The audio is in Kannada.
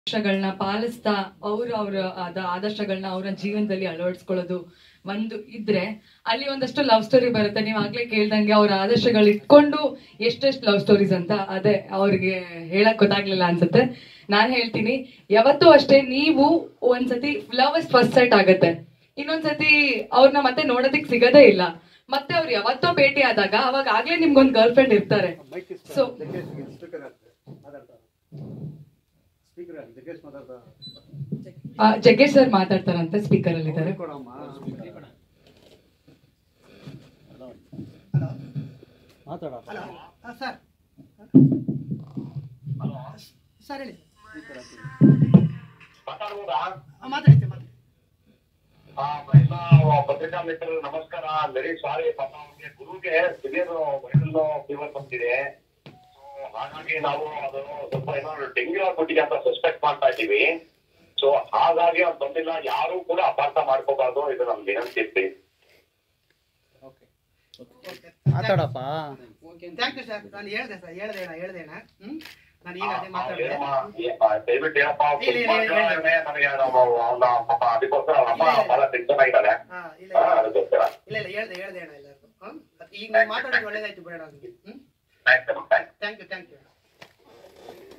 ಆದರ್ಶಗಳನ್ನ ಪಾಲಿಸ್ತಾ ಅವ್ರು ಅವ್ರ ಅದ ಆದರ್ಶಗಳನ್ನ ಅವರ ಜೀವನದಲ್ಲಿ ಅಳವಡಿಸ್ಕೊಳ್ಳೋದು ಒಂದು ಇದ್ರೆ ಅಲ್ಲಿ ಒಂದಷ್ಟು ಲವ್ ಸ್ಟೋರಿ ಬರುತ್ತೆ ನೀವು ಆಗ್ಲೇ ಕೇಳ್ದಂಗೆ ಅವ್ರ ಆದರ್ಶಗಳು ಇಟ್ಕೊಂಡು ಎಷ್ಟೆಷ್ಟು ಲವ್ ಸ್ಟೋರೀಸ್ ಅಂತ ಅದೇ ಅವ್ರಿಗೆ ಹೇಳಕ್ ಗೊತ್ತಾಗ್ಲಿಲ್ಲ ಅನ್ಸುತ್ತೆ ನಾನ್ ಹೇಳ್ತೀನಿ ಯಾವತ್ತೂ ಅಷ್ಟೇ ನೀವು ಒಂದ್ಸತಿ ಲವ್ ಇಸ್ ಫಸ್ಟ್ ಸೆಟ್ ಆಗತ್ತೆ ಇನ್ನೊಂದ್ಸತಿ ಅವ್ರನ್ನ ಮತ್ತೆ ನೋಡೋದಿಕ್ ಸಿಗದೇ ಇಲ್ಲ ಮತ್ತೆ ಅವ್ರು ಯಾವತ್ತೋ ಭೇಟಿ ಆದಾಗ ಅವಾಗ ಆಗ್ಲೇ ನಿಮ್ಗೊಂದ್ ಗರ್ಲ್ ಫ್ರೆಂಡ್ ಇರ್ತಾರೆ ಸೊ ಆ, ಜಗ್ಗೇಶ್ ಸರ್ ಮಾತಾಡ್ತಾರಂತೆ ಸ್ಪೀಕರ್ ಅಲ್ಲಿ ಇದ್ದಾರೆ ಹಲೋ ಸರ್ ಸರ್ ಹೇಳಿ ಮಾತಾಡ್ಬೋದಾ ಆ, ಮಾತಾಡಿ ಸರ್ ಮಾತಾಡಿ ಆ, ಎಲ್ಲ ಪತ್ರಿಕಾ ಮಿತ್ರರು ನಮಸ್ಕಾರ ವೆರಿ ಸಾರಿ ಪಾಪ ಅವ್ರಿಗೆ ಗುರುಗೆ ಸಿವಿಯರ್ ವೈರಲ್ ಫೀವರ್ ಬಂದಿದೆ ಸೊ ಹಾಗಾಗಿ ನಾವು ಅದು ಸ್ವಲ್ಪ ಏನೋ ಡೆಂಗ್ಯೂ ಆಗ್ಬಿಟ್ಟಿದೆ ಅಂತ ಸಸ್ಪೆಕ್ಟ್ ಮಾಡ್ತಾ ಇದ್ದೀವಿ ಸೊ ಹಾಗಾಗಿ ಅವ್ನು ಬಂದಿಲ್ಲ ಯಾರು ಕೂಡ ಅಪಾರ್ಥ ಮಾಡ್ಕೋಬಾರ್ದು ಇದು ನಮ್ ವಿನಂತಿ ಪ್ಲೀಸ್ ಮಾತಾಡಪ್ಪ ಥ್ಯಾಂಕ್ ಯು ಸರ್ ನಾನು ಹೇಳ್ದೆ ಸರ್ ಹೇಳ್ದೆ ಅಣ್ಣ ಹೇಳ್ದೆ ಅಣ್ಣ ಹ್ಮ್ ನಾನು ಈಗ ಅದೇ ಮಾತಾಡಿದೆ ದಯವಿಟ್ಟು ಏನಪ್ಪ ಇಲ್ಲ, ಇಲ್ಲ, ಇಲ್ಲ, ಇಲ್ಲ. ನನಗೆ ಅವನ ಪಾಪ ಅದಕ್ಕೋಸ್ಕರ ಅವ್ರ ಅಮ್ಮ ಬಹಳ ಟೆನ್ಷನ್ ಆಗಿದ್ದಾರೆ ಹಾ ಇಲ್ಲ ಹಾ, ಇಲ್ಲ ಅದಕ್ಕೋಸ್ಕರ ಇಲ್ಲ ಇಲ್ಲ ಹೇಳ್ದೆ ಹೇಳ್ದೆ ಅಣ್ಣ ಎಲ್ಲರಿಗೂ ಹ್ಮ್ ಈಗ ನೀವು ಮಾತಾಡೋದು ಒಳ್ಳೇದಾಯ್ತು ಬೇಡ ಹ್ಮ್ thanks thanks thank you thank you